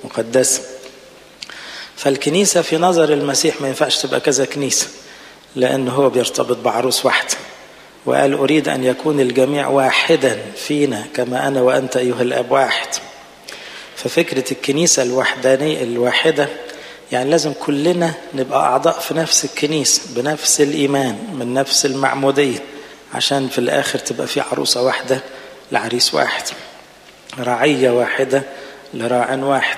مقدسة فالكنيسة في نظر المسيح ما ينفعش تبقى كذا كنيسة لأن هو بيرتبط بعروس واحدة وقال أريد أن يكون الجميع واحدا فينا كما أنا وأنت أيها الأب واحد ففكرة الكنيسة الوحدانية الواحدة يعني لازم كلنا نبقى أعضاء في نفس الكنيسة بنفس الإيمان من نفس المعمودية عشان في الآخر تبقى في عروسة واحدة لعريس واحد رعية واحدة لراع واحد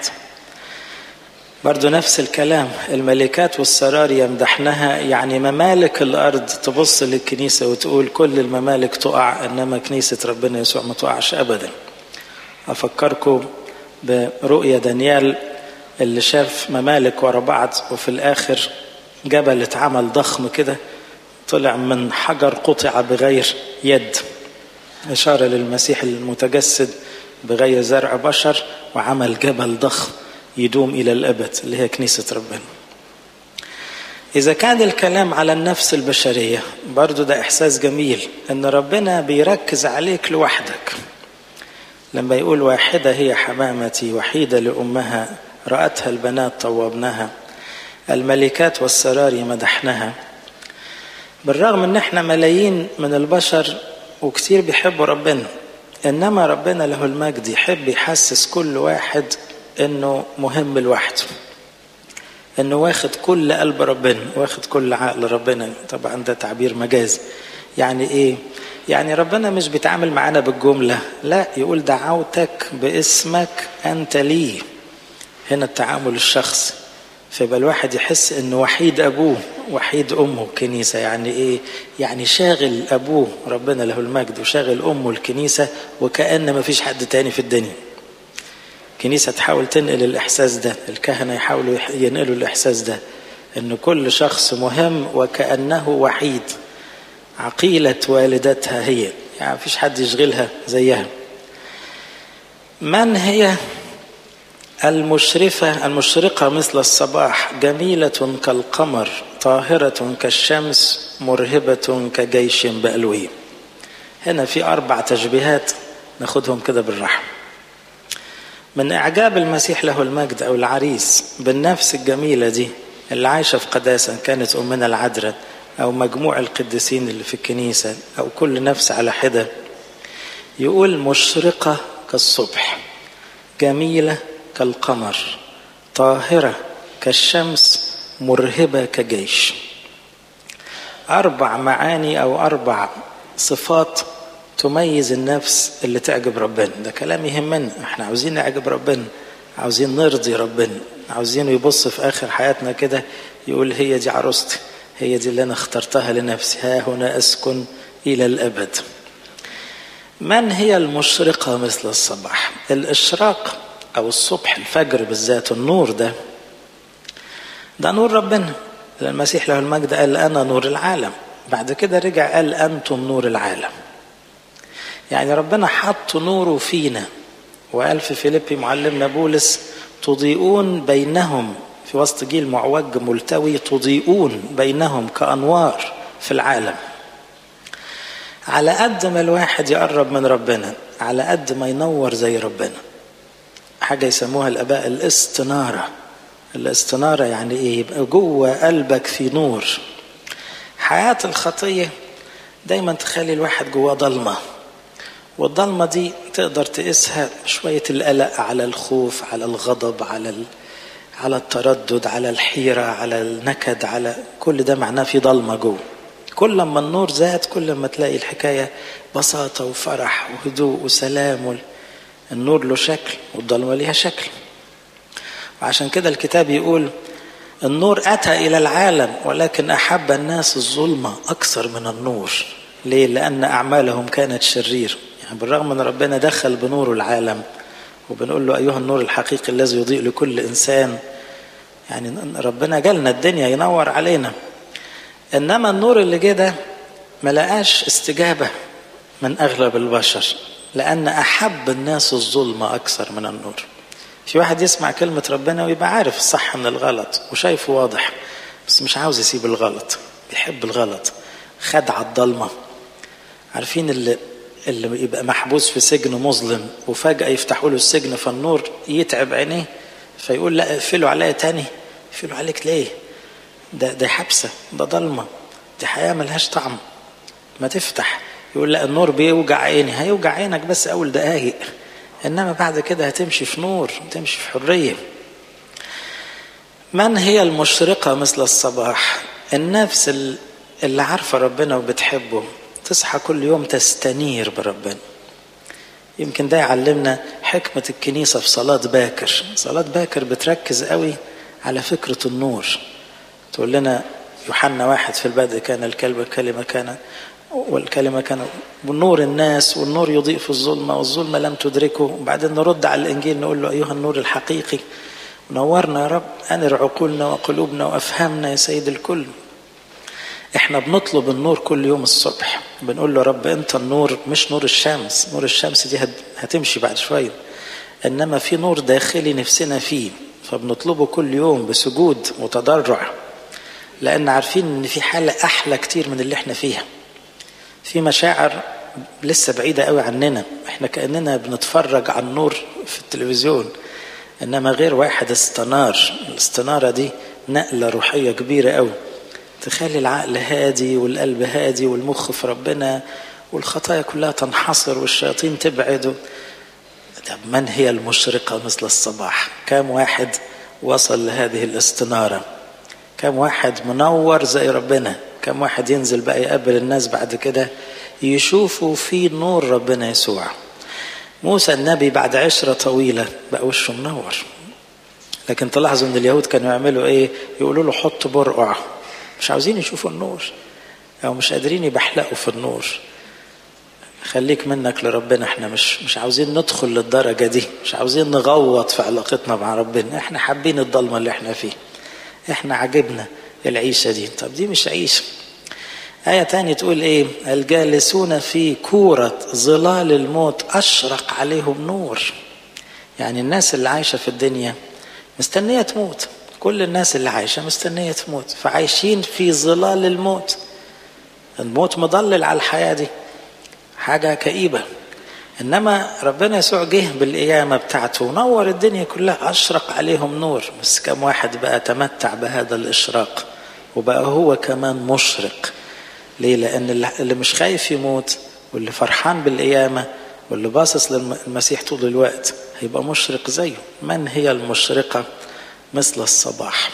برضو نفس الكلام الملكات والسرار يمدحنها يعني ممالك الأرض تبص للكنيسة وتقول كل الممالك تقع إنما كنيسة ربنا يسوع ما تقعش أبدا أفكركم برؤية دانيال اللي شاف ممالك ورا بعض وفي الآخر جبل اتعمل ضخم كده طلع من حجر قطع بغير يد إشارة للمسيح المتجسد بغير زرع بشر وعمل جبل ضخم يدوم إلى الأبد اللي هي كنيسة ربنا إذا كان الكلام على النفس البشرية برضو ده إحساس جميل أن ربنا بيركز عليك لوحدك لما يقول واحدة هي حمامتي وحيدة لأمها رأتها البنات طوبناها الملكات والسراري مدحناها بالرغم ان احنا ملايين من البشر وكتير بيحبوا ربنا انما ربنا له المجد يحب يحسس كل واحد انه مهم لوحده انه واخد كل قلب ربنا واخد كل عقل ربنا طبعا ده تعبير مجازي يعني ايه يعني ربنا مش بيتعامل معانا بالجملة لا يقول دعوتك باسمك أنت لي هنا التعامل الشخصي فيبقى الواحد يحس انه وحيد ابوه وحيد امه الكنيسه يعني ايه يعني شاغل ابوه ربنا له المجد وشاغل امه الكنيسه وكان ما فيش حد تاني في الدنيا الكنيسه تحاول تنقل الاحساس ده الكهنه يحاولوا ينقلوا الاحساس ده ان كل شخص مهم وكانه وحيد عقيله والدتها هي يعني مفيش حد يشغلها زيها من هي المشرفة المشرقة مثل الصباح جميلة كالقمر طاهرة كالشمس مرهبة كجيش بألوي هنا في أربع تشبيهات ناخدهم كده بالرحمة من إعجاب المسيح له المجد أو العريس بالنفس الجميلة دي اللي عايشة في قداسة كانت أمنا العذراء أو مجموع القديسين اللي في الكنيسة أو كل نفس على حدة يقول مشرقة كالصبح جميلة كالقمر طاهرة كالشمس مرهبة كجيش أربع معاني أو أربع صفات تميز النفس اللي تعجب ربنا ده كلام يهمنا احنا عاوزين نعجب ربنا عاوزين نرضي ربنا عاوزينه يبص في آخر حياتنا كده يقول هي دي عروستي هي دي اللي أنا اخترتها لنفسي ها هنا أسكن إلى الأبد من هي المشرقة مثل الصباح الإشراق أو الصبح الفجر بالذات النور ده ده نور ربنا المسيح له المجد قال أنا نور العالم بعد كده رجع قال أنتم نور العالم يعني ربنا حط نوره فينا وقال في فيليبي معلمنا بولس تضيئون بينهم في وسط جيل معوج ملتوي تضيئون بينهم كأنوار في العالم على قد ما الواحد يقرب من ربنا على قد ما ينور زي ربنا حاجة يسموها الآباء الاستنارة الاستنارة يعني إيه يبقى جوه قلبك في نور حياة الخطية دايما تخلي الواحد جواه ضلمة والضلمة دي تقدر تقيسها شوية القلق على الخوف على الغضب على ال... على التردد على الحيرة على النكد على كل ده معناه في ضلمة جوه كل ما النور زاد كل ما تلاقي الحكاية بساطة وفرح وهدوء وسلام النور له شكل والضلمة ليها شكل وعشان كده الكتاب يقول النور أتى إلى العالم ولكن أحب الناس الظلمة أكثر من النور ليه؟ لأن أعمالهم كانت شرير يعني بالرغم أن ربنا دخل بنور العالم وبنقول له أيها النور الحقيقي الذي يضيء لكل إنسان يعني ربنا جالنا الدنيا ينور علينا إنما النور اللي جه ده ما لقاش استجابة من أغلب البشر لأن أحب الناس الظلمة أكثر من النور في واحد يسمع كلمة ربنا ويبقى عارف الصح من الغلط وشايفه واضح بس مش عاوز يسيب الغلط بيحب الغلط خدع الضلمة عارفين اللي اللي يبقى محبوس في سجن مظلم وفجأة يفتحوا له السجن فالنور يتعب عينيه فيقول لا اقفلوا عليا تاني اقفلوا عليك ليه ده ده حبسه ده ضلمه دي حياه ملهاش طعم ما تفتح يقول لا النور بيوجع عيني هيوجع عينك بس اول دقايق انما بعد كده هتمشي في نور هتمشي في حريه من هي المشرقه مثل الصباح النفس اللي عارفه ربنا وبتحبه تصحى كل يوم تستنير بربنا يمكن ده يعلمنا حكمة الكنيسة في صلاة باكر صلاة باكر بتركز قوي على فكرة النور تقول لنا يوحنا واحد في البدء كان الكلب الكلمة كان والكلمة كان والنور الناس والنور يضيء في الظلمة والظلمة لم تدركه وبعدين نرد على الإنجيل نقول له أيها النور الحقيقي نورنا يا رب أنر عقولنا وقلوبنا وأفهمنا يا سيد الكل احنا بنطلب النور كل يوم الصبح بنقول له رب انت النور مش نور الشمس نور الشمس دي هتمشي بعد شوية انما في نور داخلي نفسنا فيه فبنطلبه كل يوم بسجود وتضرع لان عارفين ان في حالة احلى كتير من اللي احنا فيها في مشاعر لسه بعيدة قوي عننا احنا كأننا بنتفرج على النور في التلفزيون انما غير واحد استنار الاستنارة دي نقلة روحية كبيرة قوي تخلي العقل هادي والقلب هادي والمخ في ربنا والخطايا كلها تنحصر والشياطين تبعد طب من هي المشرقة مثل الصباح كم واحد وصل لهذه الاستنارة كم واحد منور زي ربنا كم واحد ينزل بقى يقابل الناس بعد كده يشوفوا في نور ربنا يسوع موسى النبي بعد عشرة طويلة بقى وشه منور لكن تلاحظوا ان اليهود كانوا يعملوا ايه يقولوا له حط برقع مش عاوزين يشوفوا النور او مش قادرين يبحلقوا في النور خليك منك لربنا احنا مش مش عاوزين ندخل للدرجة دي مش عاوزين نغوط في علاقتنا مع ربنا احنا حابين الضلمة اللي احنا فيه احنا عجبنا العيشة دي طب دي مش عيشة آية تانية تقول ايه الجالسون في كورة ظلال الموت أشرق عليهم نور يعني الناس اللي عايشة في الدنيا مستنية تموت كل الناس اللي عايشة مستنية تموت فعايشين في ظلال الموت الموت مضلل على الحياة دي حاجة كئيبة إنما ربنا يسوع جه بالقيامة بتاعته ونور الدنيا كلها أشرق عليهم نور بس كم واحد بقى تمتع بهذا الإشراق وبقى هو كمان مشرق ليه؟ لأن اللي مش خايف يموت واللي فرحان بالقيامة واللي باصص للمسيح طول الوقت هيبقى مشرق زيه من هي المشرقة مثل الصباح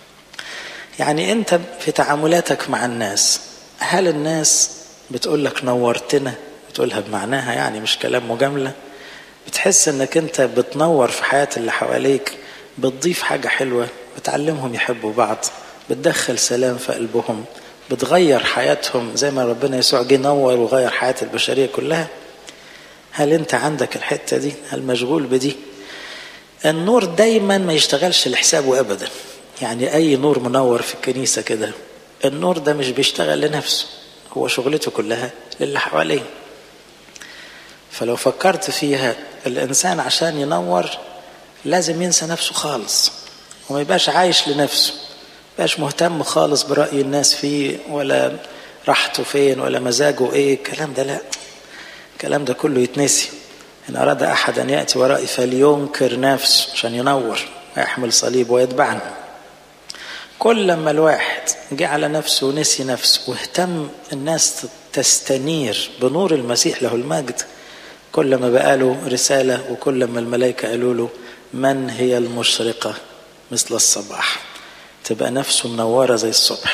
يعني أنت في تعاملاتك مع الناس هل الناس بتقول لك نورتنا بتقولها بمعناها يعني مش كلام مجاملة بتحس انك انت بتنور في حياة اللي حواليك بتضيف حاجة حلوة بتعلمهم يحبوا بعض بتدخل سلام في قلبهم بتغير حياتهم زي ما ربنا يسوع جه نور وغير حياة البشرية كلها هل انت عندك الحتة دي هل مشغول بدي النور دايما ما يشتغلش لحسابه ابدا يعني اي نور منور في الكنيسة كده النور ده مش بيشتغل لنفسه هو شغلته كلها للي حواليه فلو فكرت فيها الإنسان عشان ينور لازم ينسى نفسه خالص وما يبقاش عايش لنفسه يبقاش مهتم خالص برأي الناس فيه ولا راحته فين ولا مزاجه ايه الكلام ده لا الكلام ده كله يتنسي إن أراد أحد أن يأتي ورائي فلينكر نفسه عشان ينور ويحمل صليب ويتبعني كل لما الواحد جه على نفسه ونسي نفسه واهتم الناس تستنير بنور المسيح له المجد كل ما بقى له رسالة وكل ما الملائكة قالوا له من هي المشرقة مثل الصباح تبقى نفسه منورة زي الصبح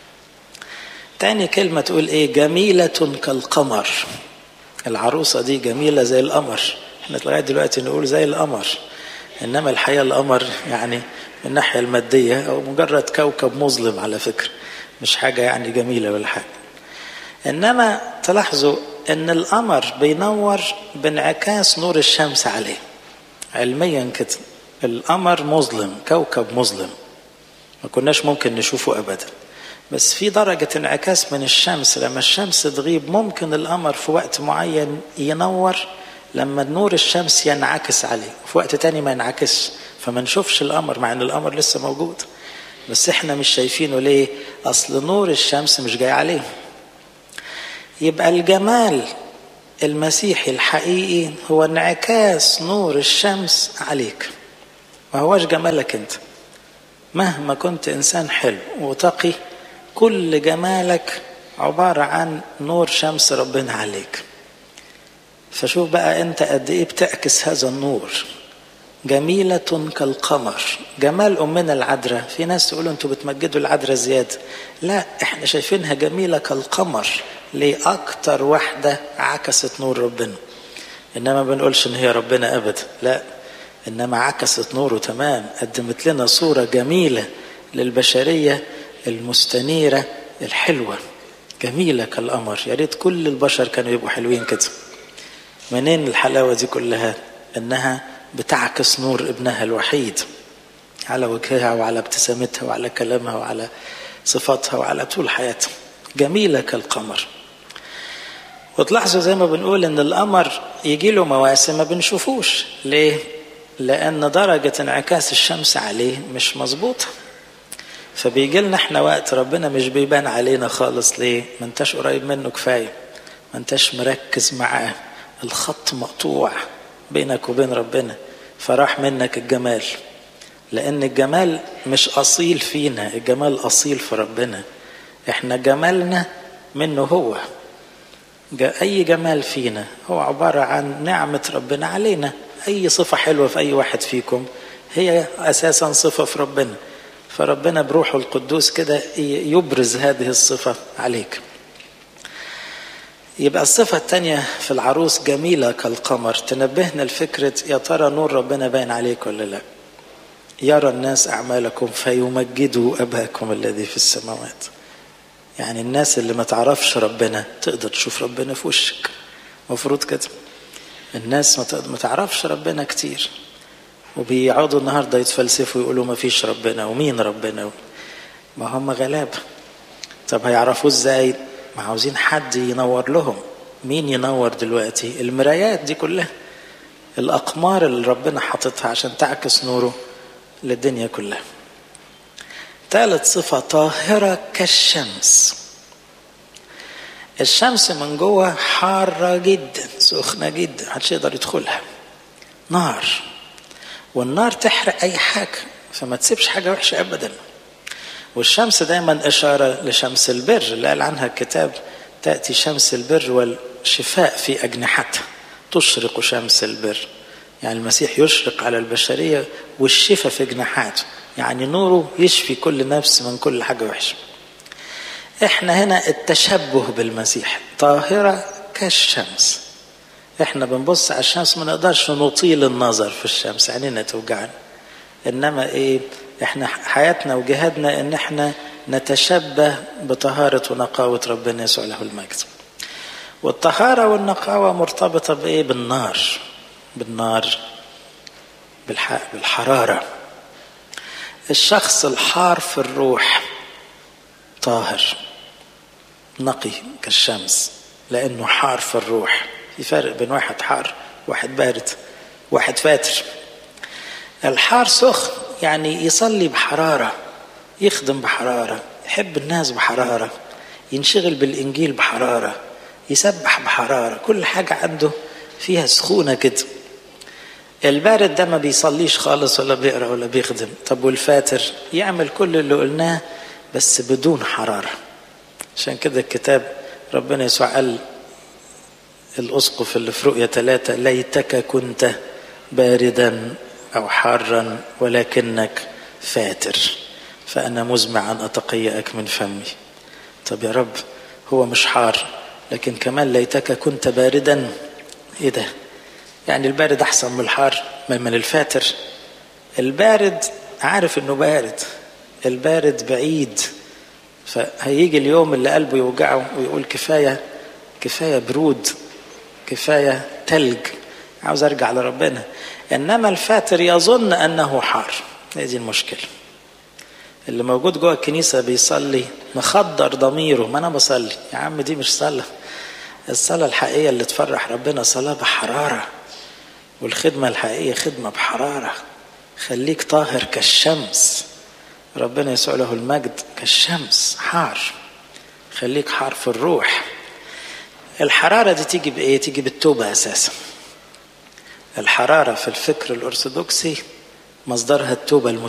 تاني كلمة تقول ايه جميلة كالقمر العروسة دي جميلة زي القمر احنا لغاية دلوقتي نقول زي القمر انما الحقيقة القمر يعني من الناحية المادية أو مجرد كوكب مظلم على فكرة مش حاجة يعني جميلة ولا حاجة إنما تلاحظوا إن القمر بينور بانعكاس نور الشمس عليه علميا كده القمر مظلم كوكب مظلم ما كناش ممكن نشوفه أبدا بس في درجة انعكاس من الشمس لما الشمس تغيب ممكن القمر في وقت معين ينور لما نور الشمس ينعكس عليه في وقت تاني ما ينعكسش فما نشوفش القمر مع ان القمر لسه موجود بس احنا مش شايفينه ليه اصل نور الشمس مش جاي عليه يبقى الجمال المسيحي الحقيقي هو انعكاس نور الشمس عليك ما هواش جمالك انت مهما كنت انسان حلو وتقي كل جمالك عبارة عن نور شمس ربنا عليك فشوف بقى انت قد ايه بتعكس هذا النور جميلة كالقمر جمال أمنا العذراء في ناس تقولوا انتوا بتمجدوا العذراء زيادة لا احنا شايفينها جميلة كالقمر ليه أكتر واحدة عكست نور ربنا إنما ما بنقولش إن هي ربنا أبدا لا إنما عكست نوره تمام قدمت لنا صورة جميلة للبشرية المستنيرة الحلوة جميلة كالقمر يا ريت كل البشر كانوا يبقوا حلوين كده منين الحلاوة دي كلها إنها بتعكس نور ابنها الوحيد على وجهها وعلى ابتسامتها وعلى كلامها وعلى صفاتها وعلى طول حياتها جميلة كالقمر وتلاحظوا زي ما بنقول ان القمر يجي له مواسم ما بنشوفوش ليه لان درجة انعكاس الشمس عليه مش مظبوطة فبيجي لنا احنا وقت ربنا مش بيبان علينا خالص ليه ما انتش قريب منه كفاية ما انتش مركز معاه الخط مقطوع بينك وبين ربنا فراح منك الجمال لان الجمال مش اصيل فينا الجمال اصيل في ربنا احنا جمالنا منه هو اي جمال فينا هو عبارة عن نعمة ربنا علينا اي صفة حلوة في اي واحد فيكم هي اساسا صفة في ربنا فربنا بروحه القدوس كده يبرز هذه الصفة عليك يبقى الصفة الثانية في العروس جميلة كالقمر تنبهنا لفكرة يا ترى نور ربنا باين عليك ولا لا يرى الناس أعمالكم فيمجدوا أباكم الذي في السماوات يعني الناس اللي ما تعرفش ربنا تقدر تشوف ربنا في وشك مفروض كده الناس ما تعرفش ربنا كتير وبيقعدوا النهارده يتفلسفوا ويقولوا ما فيش ربنا ومين ربنا ما هم غلابه طب هيعرفوه ازاي ما عاوزين حد ينور لهم مين ينور دلوقتي المرايات دي كلها الأقمار اللي ربنا حاططها عشان تعكس نوره للدنيا كلها ثالث صفة طاهرة كالشمس الشمس من جوه حارة جدا سخنة جدا محدش يقدر يدخلها نار والنار تحرق أي حاجة فما تسيبش حاجة وحشة أبدا والشمس دايما إشارة لشمس البر اللي قال عنها الكتاب تأتي شمس البر والشفاء في أجنحتها تشرق شمس البر يعني المسيح يشرق على البشرية والشفاء في جناحاته يعني نوره يشفي كل نفس من كل حاجة وحشة احنا هنا التشبه بالمسيح طاهرة كالشمس احنا بنبص على الشمس ما نقدرش نطيل النظر في الشمس عينينا توجعنا انما ايه احنا حياتنا وجهادنا ان احنا نتشبه بطهارة ونقاوة ربنا يسوع له المجد والطهارة والنقاوة مرتبطة بايه بالنار بالنار بالحرارة الشخص الحار في الروح طاهر نقي كالشمس لانه حار في الروح في فرق بين واحد حار واحد بارد واحد فاتر الحار سخن يعني يصلي بحرارة يخدم بحرارة يحب الناس بحرارة ينشغل بالإنجيل بحرارة يسبح بحرارة كل حاجة عنده فيها سخونة كده البارد ده ما بيصليش خالص ولا بيقرا ولا بيخدم طب والفاتر يعمل كل اللي قلناه بس بدون حرارة عشان كده الكتاب ربنا يسوع قال الأسقف اللي في رؤية ثلاثة ليتك كنت باردا أو حارا ولكنك فاتر فأنا مزمع أن أتقيأك من فمي طب يا رب هو مش حار لكن كمان ليتك كنت باردا ايه ده يعني البارد احسن من الحار من الفاتر البارد عارف انه بارد البارد بعيد فهيجي اليوم اللي قلبه يوجعه ويقول كفايه كفايه برود كفايه تلج عاوز ارجع لربنا انما الفاتر يظن انه حار هي دي المشكله اللي موجود جوه الكنيسه بيصلي مخدر ضميره ما انا بصلي يا عم دي مش صلاه الصلاه الحقيقيه اللي تفرح ربنا صلاه بحراره والخدمه الحقيقيه خدمه بحراره خليك طاهر كالشمس ربنا يسوع له المجد كالشمس حار خليك حار في الروح الحرارة دي تيجي بإيه؟ تيجي بالتوبة أساسا الحرارة في الفكر الأرثوذكسي مصدرها التوبة